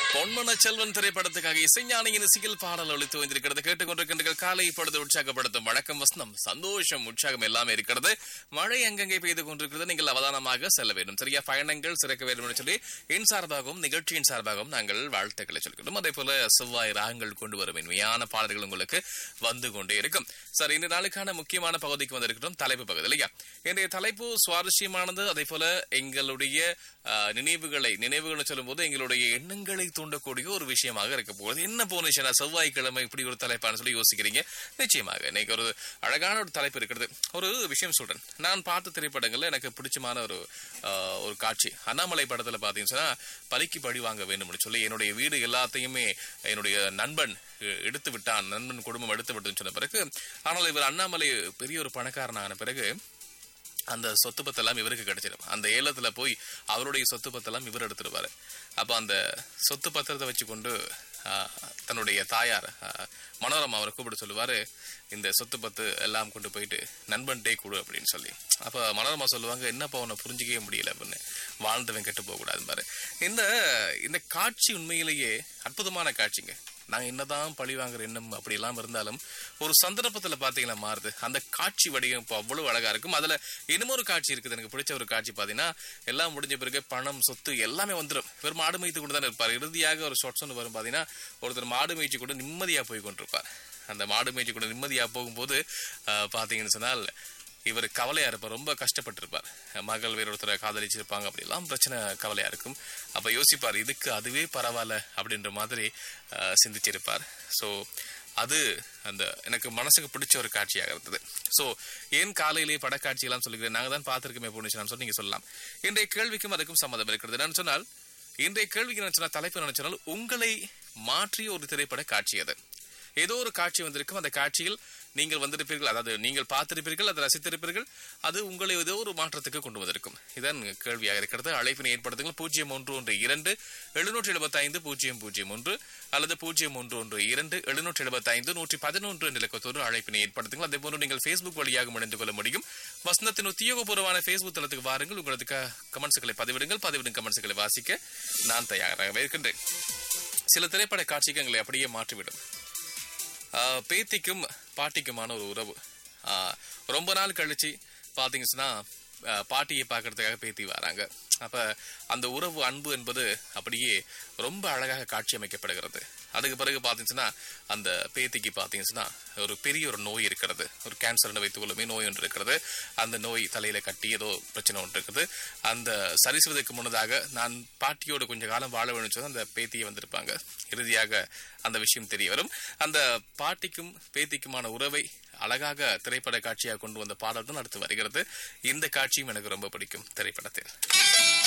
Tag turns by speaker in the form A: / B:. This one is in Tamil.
A: பொன்மன செல்வன் திரைப்படத்துக்காக இசைஞானியின் இசையில் பாடல் ஒழித்து வந்திருக்கிறது கேட்டுக்கொண்டிருக்கின்ற காலை பொழுது உற்சாகப்படுத்தும் வழக்கம் வசனம் சந்தோஷம் உற்சாகம் எல்லாமே இருக்கிறது மழை அங்கங்கே பெய்து கொண்டிருக்கிறது நீங்கள் அவதானமாக செல்ல வேண்டும் சரியா பயணங்கள் சிறக்க வேண்டும் என்று சொல்லி என் சார்பாகவும் நிகழ்ச்சியின் சார்பாகவும் நாங்கள் வாழ்த்துக்களை சொல்கிறோம் அதே போல செவ்வாய் ராகங்கள் கொண்டு வரும் இனிமையான பாடல்கள் உங்களுக்கு வந்து கொண்டே இருக்கும் சரி இந்த நாளுக்கான முக்கியமான பகுதிக்கு வந்திருக்கிறோம் தலைப்பு பகுதி இல்லையா இன்றைய தலைப்பு சுவாரஸ்யமானது அதே போல எங்களுடைய ஆஹ், நினைவுகளை நினைவுகளை சொல்லும்போது எங்களுடைய எண்ணங்களை தூண்டக்கூடிய ஒரு விஷயமாக இருக்க போகுது என்ன போனுச்சுன்னா செவ்வாய்க்கிழமை இப்படி ஒரு தலைப்பான்னு சொல்லி யோசிக்கிறீங்க நிச்சயமாக இன்னைக்கு ஒரு அழகான ஒரு தலைப்பு இருக்கிறது ஒரு விஷயம் சொல்றேன் நான் பார்த்த திரைப்படங்கள்ல எனக்கு பிடிச்சமான ஒரு ஆஹ், ஒரு காட்சி அண்ணாமலை படத்துல பாத்தீங்கன்னா பலிக்கு பழி வாங்க வேண்டும்னு சொல்லி என்னுடைய வீடு எல்லாத்தையுமே என்னுடைய நண்பன் எ- எடுத்து விட்டான் நண்பன் குடும்பம் எடுத்து விட்டுன்னு சொன்ன பிறகு ஆனால் இவர் அண்ணாமலை பெரிய ஒரு பணக்காரனான பிறகு அந்த சொத்து பத்தெல்லாம் இவருக்கு கிடைச்சிடும் அந்த ஏலத்துல போய் அவருடைய சொத்து பத்தெல்லாம் இவர் எடுத்துடுவாரு அப்ப அந்த சொத்து பத்திரத்தை வச்சுக்கொண்டு ஆஹ், தன்னுடைய தாயார் ஆஹ், மனோரமா அவரை கூப்பிட்டு சொல்லுவாரு இந்த சொத்து பத்து எல்லாம் கொண்டு போயிட்டு நண்பன் டே கொடு அப்படின்னு சொல்லி அப்ப மனோரமா சொல்லுவாங்க என்னப்பா உன்னை புரிஞ்சிக்கவே முடியல அப்படின்னு வாழ்ந்தவன் கெட்டு போக கூடாது பாரு இந்த இந்த காட்சி உண்மையிலேயே அற்புதமான காட்சிங்க நாங்க என்னதான் பழி வாங்குற எண்ணம் அப்படி எல்லாம் இருந்தாலும் ஒரு சந்தர்ப்பத்துல பாத்தீங்கன்னா மாறுது அந்த காட்சி வடிவம் இப்போ அவ்வளவு அழகா இருக்கும் அதுல இன்னமொரு காட்சி இருக்குது எனக்கு பிடிச்ச ஒரு காட்சி பாத்தீங்கன்னா எல்லாம் முடிஞ்ச பிறகு பணம் சொத்து எல்லாமே வந்துடும் வெறும் மாடு மேய்த்து கொண்டு தான் இருப்பார் இறுதியாக ஒரு ஷார்ட்ஸ் ஒன்று வரும் பாத்தீங்கன்னா ஒருத்தர் மாடு மேய்ச்சி கூட நிம்மதியா போய் கொண்டிருப்பார் அந்த மாடு மேய்ச்சி கூட நிம்மதியா போகும்போது ஆஹ், பாத்தீங்கன்னு சொன்னால் இவர் கவலையா இருப்பார் ரொம்ப கஷ்டப்பட்டிருப்பார் மகள் வேற ஒருத்தரை காதலிச்சிருப்பாங்க அப்படிலாம் பிரச்சனை கவலையா இருக்கும் அப்ப யோசிப்பார் இதுக்கு அதுவே பரவாயில்ல அப்படின்ற மாதிரி அஹ், சிந்திச்சிருப்பார் ஸோ அது அந்த எனக்கு மனசுக்கு பிடிச்ச ஒரு காட்சியாக இருந்தது ஸோ ஏன் காலையிலேயே படக்காட்சியெல்லாம் சொல்லுகிறேன் நாங்கள் தான் பார்த்துருக்கோமே போனுச்சு சொல்லி நீங்க சொல்லலாம் இன்றைய கேள்விக்கும் அதுக்கும் சம்மதம் இருக்கிறது என்னன்னு சொன்னால் இன்றைய கேள்விக்கு நான் சொன்ன தலைப்பு என்ன சொன்னால் உங்களை மாற்றிய ஒரு திரைப்பட காட்சி அது ஏதோ ஒரு காட்சி வந்திருக்கும் அந்த காட்சியில் நீங்கள் வந்திருப்பீர்கள் அதாவது நீங்கள் பார்த்திருப்பீர்கள் அதை ரசித்திருப்பீர்கள் அது உங்களை ஏதோ ஒரு மாற்றத்துக்கு கொண்டு வந்திருக்கும் இதன் கேள்வியாக இருக்கிறது அழைப்பினை ஏற்படுத்துங்கள் பூஜ்ஜியம் ஒன்று ஒன்று இரண்டு எழுநூற்றி எழுபத்தி ஐந்து பூஜ்ஜியம் பூஜ்ஜியம் ஒன்று அல்லது பூஜ்ஜியம் ஒன்று ஒன்று இரண்டு எழுநூற்றி எழுபத்தி ஐந்து நூற்றி பதினொன்று என்ற இலக்கத்தோடு அழைப்பினை ஏற்படுத்துங்கள் அதே போன்று நீங்கள் ஃபேஸ்புக் வழியாக இணைந்து கொள்ள முடியும் வசனத்தின் உத்தியோகபூர்வமான ஃபேஸ்புக் தளத்துக்கு வாருங்கள் உங்களது க- கமெண்ட்ஸ்களை பதிவிடுங்கள் பதிவிடும் கமெண்ட்ஸ்களை வாசிக்க நான் தயாராக இருக்கின்றேன் சில திரைப்பட காட்சிகள் எங்களை அப்படியே மாற்றிவிடும் ஆஹ் பேத்திக்கும் பாட்டிக்குமான ஒரு உறவு ஆஹ் ரொம்ப நாள் கழிச்சு பாத்தீங்கன்னா ஆஹ் பாட்டியை பார்க்கறதுக்காக பேத்தி வராங்க அப்ப அந்த உறவு அன்பு என்பது அப்படியே ரொம்ப அழகாக காட்சி அமைக்கப்படுகிறது அதுக்கு பிறகு பாத்தீங்கன்னா அந்த பேத்திக்கு பாத்தீங்கன்னா ஒரு பெரிய ஒரு நோய் இருக்கிறது ஒரு கேன்சர்னு வைத்துக் கொள்ளுமே நோய் ஒன்று இருக்கிறது அந்த நோய் தலையில கட்டி ஏதோ பிரச்சனை ஒன்று இருக்குது அந்த சரி செய்வதற்கு முன்னதாக நான் பாட்டியோடு கொஞ்ச காலம் வாழ வேணும்னு சொல்லி அந்த பேத்தியை வந்திருப்பாங்க இறுதியாக அந்த விஷயம் தெரிய வரும் அந்த பாட்டிக்கும் பேத்திக்குமான உறவை அழகாக திரைப்பட காட்சியாக கொண்டு வந்த பாடல் தான் அடுத்து வருகிறது இந்த காட்சியும் எனக்கு ரொம்ப பிடிக்கும் திரைப்படத்தில்